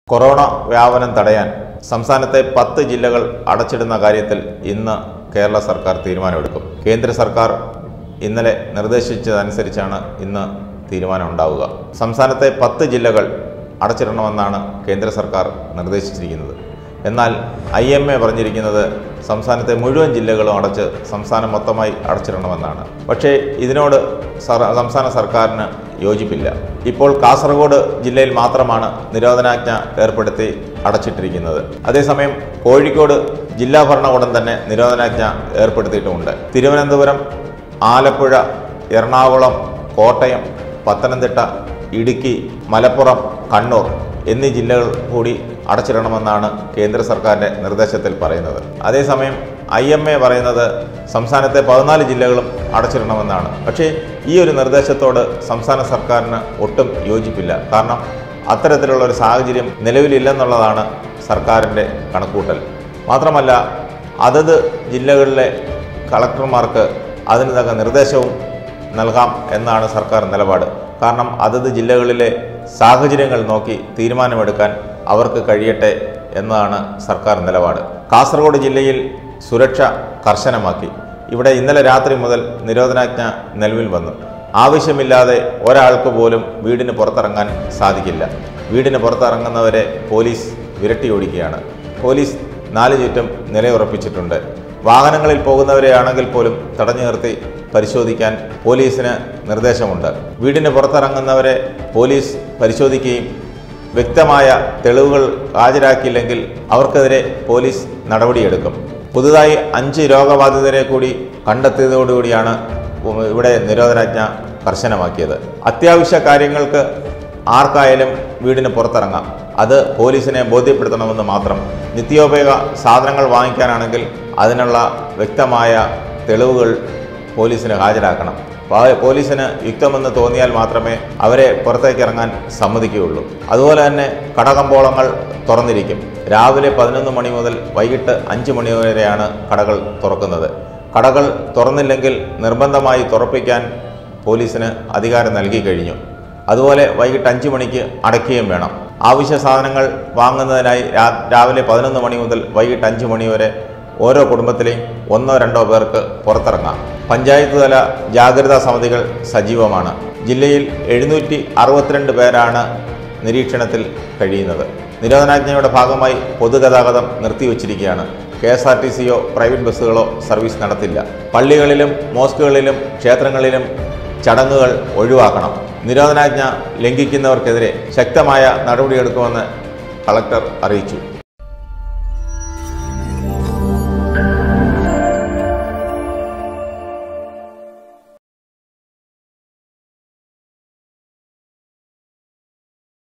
corona വ്യാപനം തടയാൻ സംസ്ഥാനത്തെ പത്ത് ജില്ലകൾ അടച്ചിടുന്ന കാര്യത്തിൽ ഇന്ന് കേരള സർക്കാർ തീരുമാനമെടുക്കും കേന്ദ്ര സർക്കാർ ഇന്നലെ നിർദ്ദേശിച്ചതനുസരിച്ചാണ് ഇന്ന് തീരുമാനം ഉണ്ടാവുക സംസ്ഥാനത്തെ പത്ത് ജില്ലകൾ അടച്ചിടണമെന്നാണ് കേന്ദ്ര സർക്കാർ നിർദ്ദേശിച്ചിരിക്കുന്നത് എന്നാൽ ഐ എം എ പറഞ്ഞിരിക്കുന്നത് സംസ്ഥാനത്തെ മുഴുവൻ ജില്ലകളും അടച്ച് സംസ്ഥാനം മൊത്തമായി അടച്ചിടണമെന്നാണ് പക്ഷേ ഇതിനോട് സർ- സംസ്ഥാന സർക്കാരിന് യോജിപ്പില്ല ഇപ്പോൾ കാസർഗോഡ് ജില്ലയിൽ മാത്രമാണ് നിരോധനാജ്ഞ ഏർപ്പെടുത്തി അടച്ചിട്ടിരിക്കുന്നത് അതേസമയം കോഴിക്കോട് ജില്ലാ ഭരണകൂടം തന്നെ നിരോധനാജ്ഞ ഏർപ്പെടുത്തിയിട്ടുമുണ്ട് തിരുവനന്തപുരം ആലപ്പുഴ എറണാകുളം കോട്ടയം പത്തനംതിട്ട ഇടുക്കി മലപ്പുറം കണ്ണൂർ എന്നീ ജില്ലകൾ കൂടി അടച്ചിടണമെന്നാണ് കേന്ദ്ര സർക്കാരിൻ്റെ നിർദ്ദേശത്തിൽ പറയുന്നത് അതേസമയം ഐ എം എ പറയുന്നത് സംസ്ഥാനത്തെ പതിനാല് ജില്ലകളും അടച്ചിടണമെന്നാണ് പക്ഷേ ഈ ഒരു നിർദ്ദേശത്തോട് സംസ്ഥാന സർക്കാരിന് ഒട്ടും യോജിപ്പില്ല കാരണം അത്തരത്തിലുള്ള ഒരു സാഹചര്യം നിലവിലില്ലെന്നുള്ളതാണ് സർക്കാരിൻ്റെ കണക്കൂട്ടൽ മാത്രമല്ല അതത് ജില്ലകളിലെ കളക്ടർമാർക്ക് അതിന് തക്ക നിർദ്ദേശവും നൽകാം എന്നാണ് സർക്കാർ നിലപാട് കാരണം അതത് ജില്ലകളിലെ സാഹചര്യങ്ങൾ നോക്കി തീരുമാനമെടുക്കാൻ അവർക്ക് കഴിയട്ടെ എന്നതാണ് സർക്കാർ നിലപാട് കാസർഗോഡ് ജില്ലയിൽ സുരക്ഷ കർശനമാക്കി ഇവിടെ ഇന്നലെ രാത്രി മുതൽ നിരോധനാജ്ഞ നിലവിൽ വന്നു ആവശ്യമില്ലാതെ ഒരാൾക്ക് പോലും വീടിന് പുറത്തിറങ്ങാൻ സാധിക്കില്ല വീടിന് പുറത്തിറങ്ങുന്നവരെ പോലീസ് വിരട്ടിയോടിക്കുകയാണ് പോലീസ് നാല് ചുറ്റും നിലയുറപ്പിച്ചിട്ടുണ്ട് വാഹനങ്ങളിൽ പോകുന്നവരെയാണെങ്കിൽ പോലും തടഞ്ഞു നിർത്തി പരിശോധിക്കാൻ പോലീസിന് നിർദ്ദേശമുണ്ട് വീടിന് പുറത്തിറങ്ങുന്നവരെ പോലീസ് പരിശോധിക്കുകയും വ്യക്തമായ തെളിവുകൾ ഹാജരാക്കിയില്ലെങ്കിൽ അവർക്കെതിരെ പോലീസ് നടപടിയെടുക്കും പുതുതായി അഞ്ച് രോഗബാധിതരെ കൂടി കണ്ടെത്തിയതോടുകൂടിയാണ് ഇവിടെ നിരോധനാജ്ഞ കർശനമാക്കിയത് അത്യാവശ്യ കാര്യങ്ങൾക്ക് ആർക്കായാലും വീടിന് പുറത്തിറങ്ങാം അത് പോലീസിനെ ബോധ്യപ്പെടുത്തണമെന്ന് മാത്രം നിത്യോപയോഗ സാധനങ്ങൾ വാങ്ങിക്കാനാണെങ്കിൽ അതിനുള്ള വ്യക്തമായ തെളിവുകൾ പോലീസിന് ഹാജരാക്കണം പാ- പോലീസിന് യുക്തമെന്ന് തോന്നിയാൽ മാത്രമേ അവരെ പുറത്തേക്ക് ഇറങ്ങാൻ സമ്മതിക്കുകയുള്ളൂ അതുപോലെ തന്നെ കടകമ്പോളങ്ങൾ തുറന്നിരിക്കും രാവിലെ പതിനൊന്ന് മണി മുതൽ വൈകിട്ട് അഞ്ച് മണി വരെയാണ് കടകൾ തുറക്കുന്നത് കടകൾ തുറന്നില്ലെങ്കിൽ നിർബന്ധമായി തുറപ്പിക്കാൻ പോലീസിന് അധികാരം നൽകി കഴിഞ്ഞു അതുപോലെ വൈകിട്ട് അഞ്ച് മണിക്ക് അടയ്ക്കുകയും വേണം ആവശ്യ സാധനങ്ങൾ വാങ്ങുന്നതിനായി രാ- രാവിലെ പതിനൊന്ന് മണി മുതൽ വൈകിട്ട് അഞ്ച് മണി വരെ ഓരോ കുടുംബത്തിലെയും ഒന്നോ രണ്ടോ പേർക്ക് പുറത്തിറങ്ങാം പഞ്ചായത്ത് തല ജാഗ്രതാ സമിതികൾ സജീവമാണ് ജില്ലയിൽ എഴുന്നൂറ്റി അറുപത്തിരണ്ട് പേരാണ് നിരീക്ഷണത്തിൽ കഴിയുന്നത് നിരോധനാജ്ഞയുടെ ഭാഗമായി പൊതുഗതാഗതം നിർത്തിവച്ചിരിക്കുകയാണ് കെ എസ് ആർ ടി സിയോ പ്രൈവറ്റ് ബസ്സുകളോ സർവീസ് നടത്തില്ല പള്ളികളിലും മോസ്കുകളിലും ക്ഷേത്രങ്ങളിലും ചടങ്ങുകൾ ഒഴിവാക്കണം നിരോധനാജ്ഞ ലംഘിക്കുന്നവർക്കെതിരെ ശക്തമായ നടപടിയെടുക്കുമെന്ന് കളക്ടർ അറിയിച്ചു